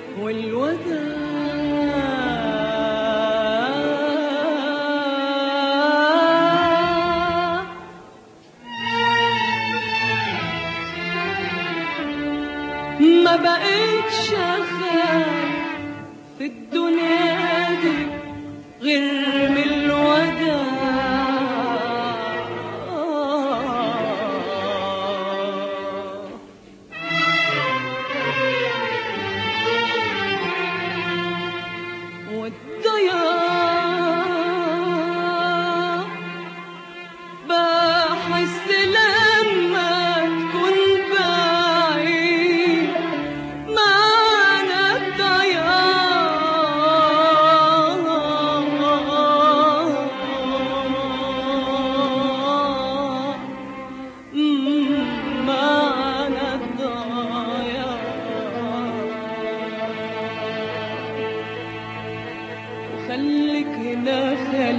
والوداع ما بقتش اخاف في الدنيا دي غير من الوداع والضياع بحس لما تكون بعيد معنى الضياع معنى الضياع خليك هنا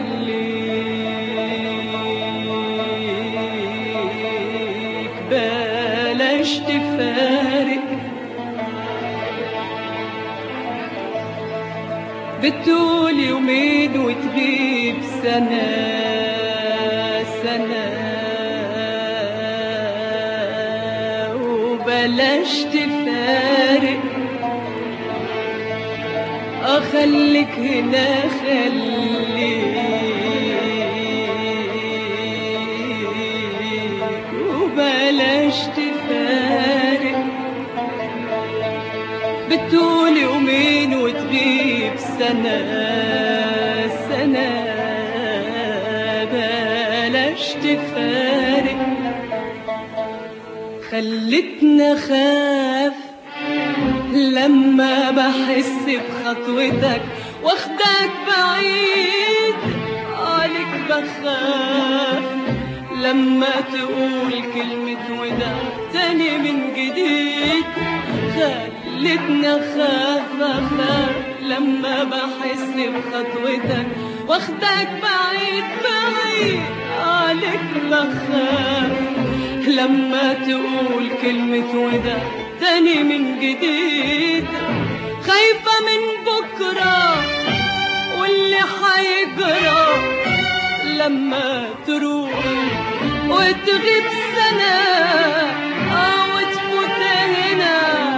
خليك بلاش تفارق بتقول يومين وتغيب سنة سنة وبلاش تفارق أخليك هنا خليك وبلاش تفارق بتقول يومين وتغيب سنة سنة بلاش تفارق خلتنا خاف لما بحس بخطوتك واخدك بعيد عليك بخاف لما تقول كلمة وداع تاني من جديد خلتنا خاف أخاف لما بحس بخطوتك واخدك بعيد بعيد عليك بخاف لما تقول كلمة وداع تاني من جديد خايفة من بكرة واللي حيجرى لما تروح وتغيب سنة أو تفوت هنا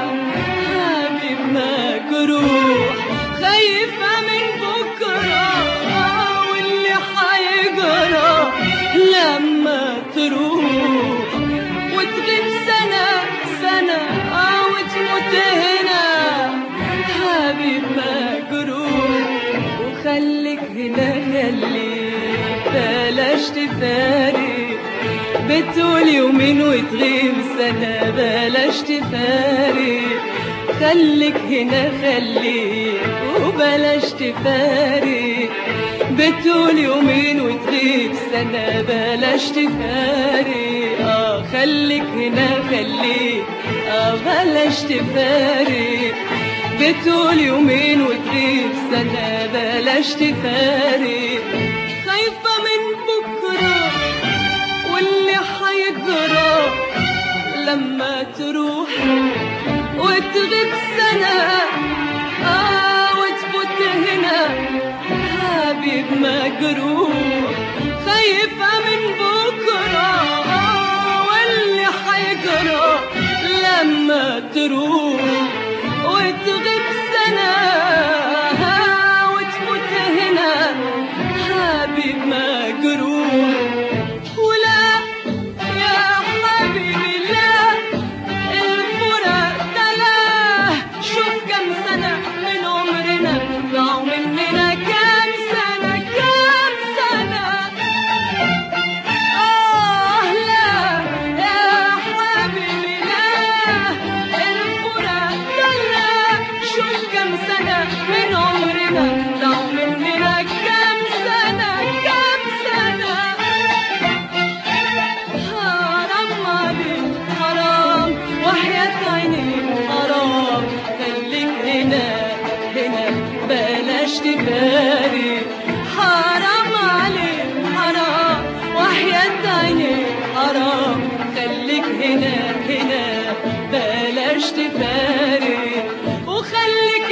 حبيب مجروح خايفة من بكرة واللي حيجرى لما تروح وتغيب سنة سنة أو تموت هنا حبيب مجروح وخليك هنا خليك بلاش تفارق بتقول يومين وتغيب سنة بلاش تفارق خليك هنا خليك وبلاش تفارق بتقول يومين وتغيب سنة بلاش تفارق اه خليك هنا خليك اه بلاش تفارق بتقول يومين وتغيب سنة بلاش تفارق خايفة من بكرة واللي حيجرى لما تروح وتغيب سنة آه وتفوت هنا حبيب مجروح خايفة من بكرة آه واللي حيجرى لما تروح وتغيب سنة آه وتفوت هنا حبيب مجروح ولا يا حبيبي لا الفراق ده لا شوف كم سنة من عمرنا ضاعوا مننا كم سنة كم سنة آه لا يا حبيبي لا الفراق ده لا شوف كم سنة من عمرنا ضاعوا مننا كم سنة كم سنة حرام عليك حرام وحياة عينيك حرام خليك هنا هنا بلاش تفارق حرام عليك حرام وحياة عينيك حرام خليك هنا هنا بلاش تفارق وخليك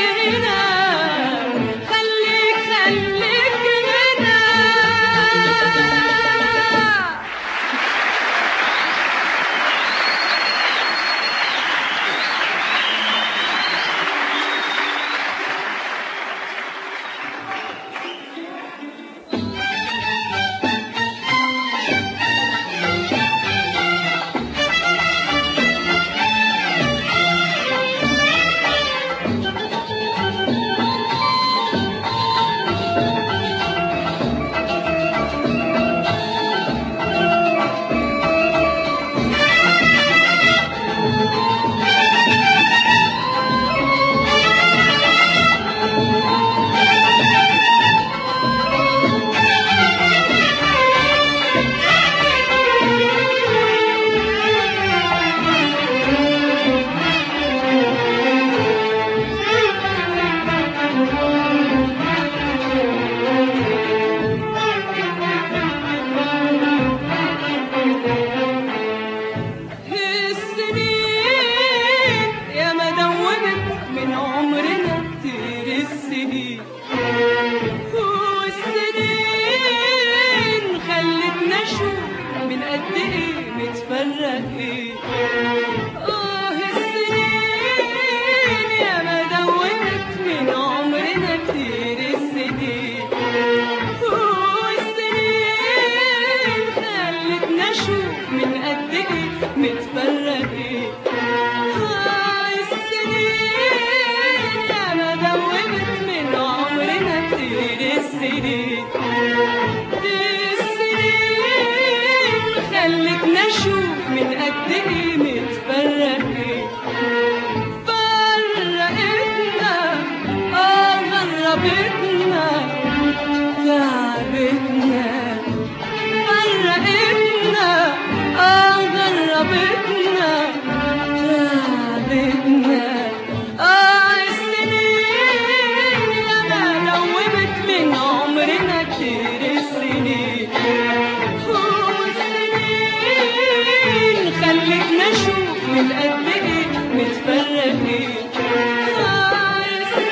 من قد ايه متفرقين آه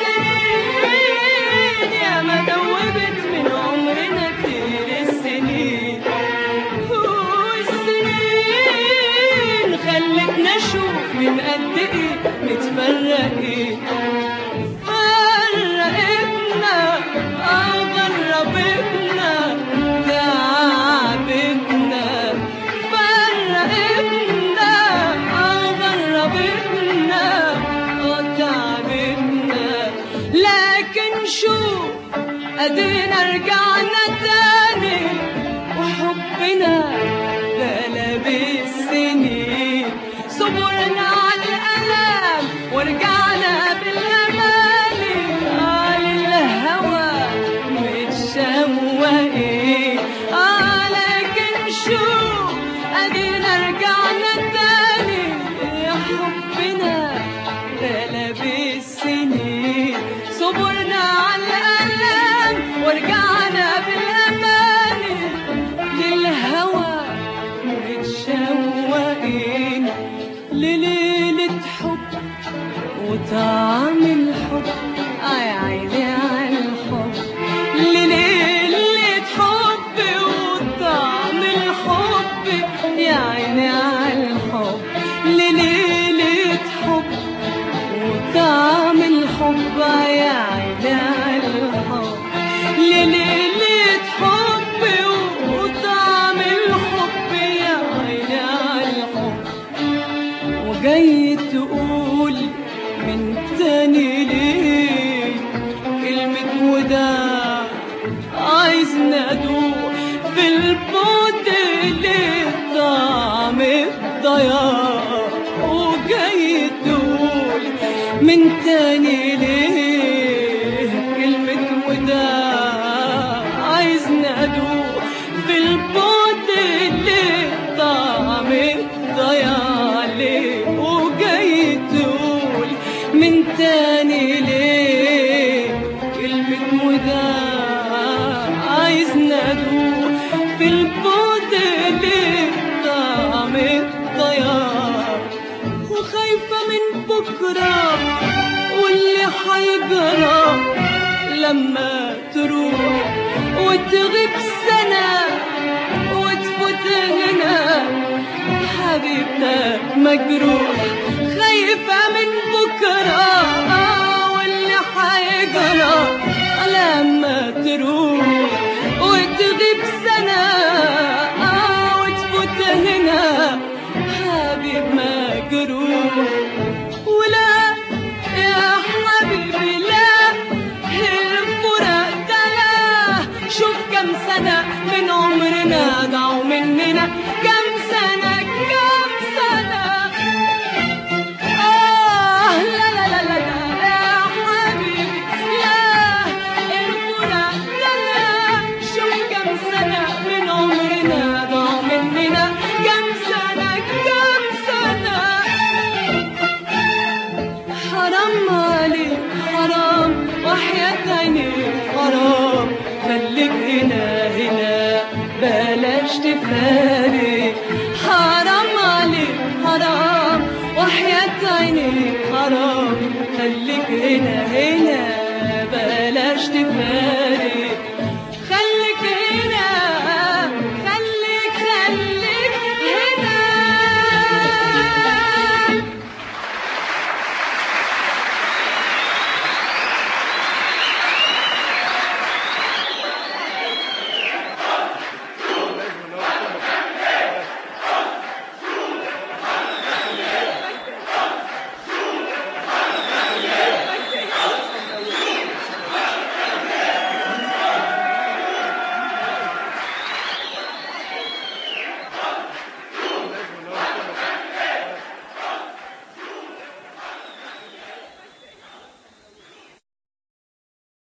السنين يا ما دوبت من عمرنا كتير السنين والسنين خلتنا نشوف من قد ايه متفرقين فرقتنا اه غربتنا تعبتنا فرقتنا اه غربتنا اه تعبتنا لكن شوف ادينا رجعنا تاني وحبنا بلا بالسنين صبرنا على الألم ورجعنا بالأماني قال الهوى متشوقين آه لكن شوف أدينا رجعنا تاني يا حبنا بلا بالسنين صبرنا على الألم ورجعنا بالأماني للهوى متشوقين لليلة حب وطعم الحب آه يا عيني على الحب لليلة حب وطعم الحب يا عيني على الحب لليلة حب وطعم الحب يا عيني على الحب لليلة حب وطعم الحب يا عيني على الحب وجاي تقول من تاني ليه كلمة وداع عايز ندوق في البعد ليه طعم الضياع وجاي تقول من تاني ليه كلمة وداع عايز ندوق في البعد ليه طعم الضياع ليه وجاي تقول من تاني ليه كلمة وداع عايز ندوق في البعد ليه طعم الضياع وخايفة من بكرة واللي حيجرى لما تروح وتغيب سنة وتفوت هنا حبيبتك مجروح خايفة من بكرة آه واللي حيجرى لما تروح وتغيب سنة آه وتفوت هنا حبيب مجروح ولا يا حبيبي لا الفراق ده لا شوف كم سنة من عمرنا ضاعوا مننا كم سنة كم سنة آه لا لا لا لا لا يا حبيبي لا الفراق ده لا شوف كم سنة من عمرنا ضاعوا مننا كم سنة كم سنة حرام عليك حرام وحياة عينيك حرام خليك هنا هنا بلاش تفارق حرام عليك حرام وحياة عينيك حرام خليك هنا هنا بلاش تفارق